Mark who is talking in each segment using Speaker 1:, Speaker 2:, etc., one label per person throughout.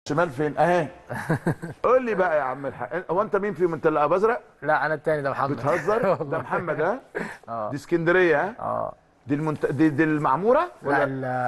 Speaker 1: شمال فين اهي قول لي بقى يا عم الحاج هو انت مين فيهم انت اللي ابو ازرق
Speaker 2: لا انا التاني ده محمد
Speaker 1: بتهزر ده
Speaker 2: والله.
Speaker 1: محمد ها
Speaker 2: اه
Speaker 1: دي اسكندريه ها
Speaker 2: اه
Speaker 1: دي المنت... دي, دي المعموره
Speaker 2: لا
Speaker 1: ولا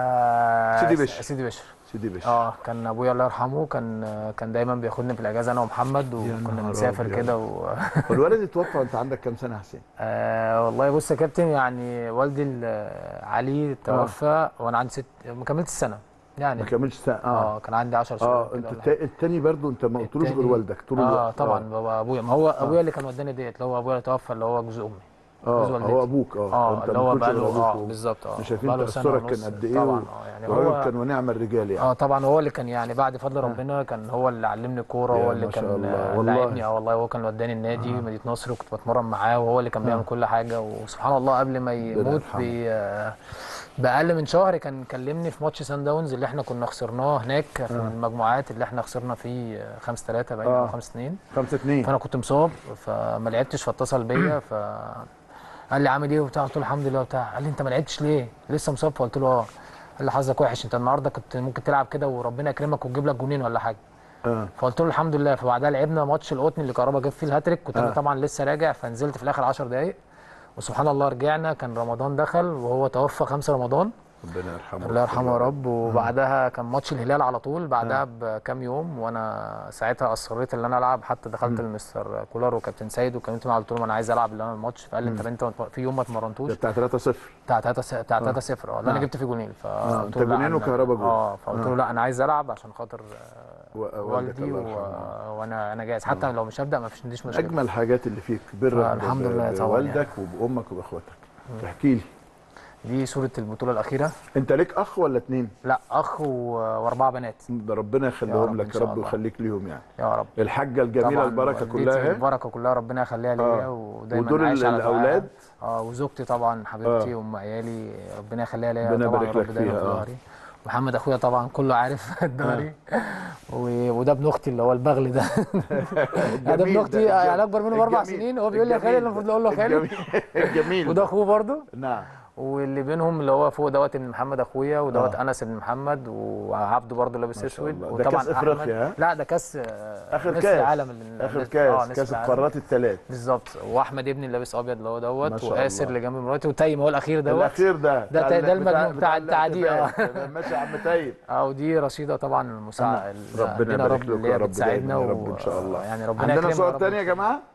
Speaker 2: ال-
Speaker 1: سيدي بشر.
Speaker 2: سيدي بشر
Speaker 1: سيدي باشا
Speaker 2: اه كان ابويا الله يرحمه كان كان دايما بياخدني في الاجازه انا ومحمد وكنا
Speaker 1: نهار
Speaker 2: بنسافر
Speaker 1: أبيض.
Speaker 2: كده و...
Speaker 1: والولد اتوفى وانت عندك كام سنه يا حسين
Speaker 2: آه والله بص يا كابتن يعني والدي ال- علي توفى وانا عندي ست ما كملتش السنه يعني
Speaker 1: ما كملش سنه اه
Speaker 2: اه كان عندي 10 شهور
Speaker 1: اه
Speaker 2: كده
Speaker 1: انت
Speaker 2: ولا
Speaker 1: التا- التاني برضو انت ما قلتلوش غير
Speaker 2: التاني-
Speaker 1: والدك طول
Speaker 2: اه
Speaker 1: الوقت
Speaker 2: طبعا بابا ابويا ما هو ابويا اللي كان وداني ديت اللي هو ابويا اللي توفى اللي هو جوز امي
Speaker 1: اه
Speaker 2: جوز والدتي.
Speaker 1: هو ابوك اه
Speaker 2: اه
Speaker 1: انت
Speaker 2: اللي
Speaker 1: ما
Speaker 2: هو
Speaker 1: كنتش
Speaker 2: بقى
Speaker 1: غير
Speaker 2: له
Speaker 1: أبوك
Speaker 2: اه
Speaker 1: و-
Speaker 2: بالظبط اه
Speaker 1: مش شايفين
Speaker 2: بقاله سنة
Speaker 1: تاثرك
Speaker 2: ونص.
Speaker 1: كان قد ايه
Speaker 2: طبعا
Speaker 1: و-
Speaker 2: اه يعني
Speaker 1: وراجل
Speaker 2: هو
Speaker 1: كان ونعم الرجال يعني
Speaker 2: اه طبعا هو اللي كان يعني بعد فضل ربنا كان هو اللي علمني الكوره
Speaker 1: يا
Speaker 2: هو اللي
Speaker 1: ما شاء
Speaker 2: كان
Speaker 1: الله.
Speaker 2: آه،
Speaker 1: والله.
Speaker 2: لاعبني اه والله هو كان وداني النادي مدينه نصر وكنت بتمرن معاه وهو اللي كان بيعمل كل حاجه وسبحان الله قبل ما يموت
Speaker 1: يرحمه.
Speaker 2: بي آه، باقل من شهر كان كلمني في ماتش سان داونز اللي احنا كنا خسرناه هناك في المجموعات اللي احنا خسرنا فيه 5 3 باين
Speaker 1: آه.
Speaker 2: او 5 2
Speaker 1: 5 2
Speaker 2: فانا كنت مصاب فما لعبتش فاتصل بيا ف قال لي عامل ايه وبتاع قلت له الحمد لله وبتاع قال لي انت ما لعبتش ليه لسه مصاب فقلت له اه قال لي حظك وحش انت النهارده كنت ممكن تلعب كده وربنا يكرمك وتجيب لك جونين ولا حاجه
Speaker 1: اه
Speaker 2: فقلت له الحمد لله فبعدها لعبنا ماتش القطن اللي كهربا جاب فيه الهاتريك كنت
Speaker 1: آه.
Speaker 2: انا طبعا لسه راجع فنزلت في الاخر 10 دقائق وسبحان الله رجعنا كان رمضان دخل وهو توفى 5 رمضان
Speaker 1: ربنا يرحمه
Speaker 2: الله يرحمه يا رب وبعدها كان ماتش الهلال على طول بعدها بكام يوم وانا ساعتها اصريت ان انا العب حتى دخلت لمستر كولر وكابتن سيد وكلمت معاه قلت لهم انا عايز العب اللي انا الماتش فقال لي انت انت في يوم ما اتمرنتوش
Speaker 1: ده بتاع 3 0
Speaker 2: بتاع 3 بتاع 3 0 اه اللي انا
Speaker 1: آه.
Speaker 2: جبت فيه جونين
Speaker 1: آه،
Speaker 2: فقلت
Speaker 1: أنت
Speaker 2: له لا
Speaker 1: جونين
Speaker 2: أنا-
Speaker 1: وكهربا جول.
Speaker 2: اه فقلت له لا انا عايز العب عشان خاطر آه،
Speaker 1: والدك
Speaker 2: والدي
Speaker 1: الله
Speaker 2: و...
Speaker 1: يرحمه.
Speaker 2: وانا انا جاهز حتى لو مش هبدا ما فيش عنديش مشكله
Speaker 1: اجمل حاجات اللي فيك برك
Speaker 2: آه، الحمد لله طبعاً
Speaker 1: بوالدك وبامك وباخواتك احكي لي
Speaker 2: دي صوره البطوله الاخيره
Speaker 1: انت ليك اخ ولا اتنين
Speaker 2: لا اخ و... واربعه بنات
Speaker 1: ده ربنا
Speaker 2: يا
Speaker 1: يخليهم
Speaker 2: رب
Speaker 1: لك
Speaker 2: إن
Speaker 1: يا
Speaker 2: شاء
Speaker 1: رب
Speaker 2: الله.
Speaker 1: ويخليك ليهم يعني
Speaker 2: يا رب
Speaker 1: الحاجه الجميله
Speaker 2: طبعاً
Speaker 1: البركه
Speaker 2: والدتي
Speaker 1: كلها اهي
Speaker 2: البركه كلها ربنا يخليها ليا
Speaker 1: آه.
Speaker 2: ودايما
Speaker 1: ودول
Speaker 2: عايش على
Speaker 1: الأولاد؟
Speaker 2: دعائها. اه وزوجتي طبعا حبيبتي
Speaker 1: آه.
Speaker 2: وام عيالي ربنا يخليها ليا
Speaker 1: ربنا
Speaker 2: طبعا
Speaker 1: يبارك
Speaker 2: يا
Speaker 1: لك
Speaker 2: رب دايما
Speaker 1: فيها،
Speaker 2: في
Speaker 1: آه.
Speaker 2: ظهري محمد اخويا طبعا كله عارف الداري و... وده ابن اختي اللي هو البغل ده ده ابن
Speaker 1: الجميل
Speaker 2: اختي
Speaker 1: ده،
Speaker 2: يعني اكبر منه باربع
Speaker 1: الجميل.
Speaker 2: سنين هو بيقول لي يا خالد
Speaker 1: الجميل
Speaker 2: المفروض
Speaker 1: ده.
Speaker 2: اقول له خالد
Speaker 1: الجميل الجميل
Speaker 2: وده
Speaker 1: ده.
Speaker 2: اخوه برضه
Speaker 1: نعم
Speaker 2: واللي بينهم اللي هو فوق دوت ابن محمد اخويا ودوت
Speaker 1: آه.
Speaker 2: انس ابن محمد وعبده برضه لابس
Speaker 1: ما شاء
Speaker 2: اسود
Speaker 1: الله. ده كأس
Speaker 2: أحمد.
Speaker 1: أفريقيا، ها؟
Speaker 2: لا ده كاس آه،
Speaker 1: اخر
Speaker 2: نصف
Speaker 1: كاس
Speaker 2: العالم اللي
Speaker 1: اخر
Speaker 2: نصف-
Speaker 1: كاس
Speaker 2: آه، نصف
Speaker 1: كاس
Speaker 2: العالم.
Speaker 1: القارات الثلاث
Speaker 2: بالظبط واحمد ابني اللي لابس ابيض اللي هو
Speaker 1: ما
Speaker 2: دوت
Speaker 1: شاء
Speaker 2: واسر
Speaker 1: الله.
Speaker 2: اللي جنب مراتي وتيم هو الاخير دوت
Speaker 1: الاخير ده
Speaker 2: ده-
Speaker 1: بتاع-
Speaker 2: ده المجنون بتاع التعدي، اه.
Speaker 1: الاتفاق. ماشي يا عم تايب
Speaker 2: اه ودي رشيده طبعا المساعد
Speaker 1: ربنا يبارك لكم
Speaker 2: اللي
Speaker 1: يا
Speaker 2: هي
Speaker 1: رب
Speaker 2: بتساعدنا
Speaker 1: دايما يا
Speaker 2: و-
Speaker 1: رب ان شاء الله
Speaker 2: يعني ربنا
Speaker 1: عندنا
Speaker 2: يكرمها يا
Speaker 1: صور
Speaker 2: رب.
Speaker 1: تانية يا جماعه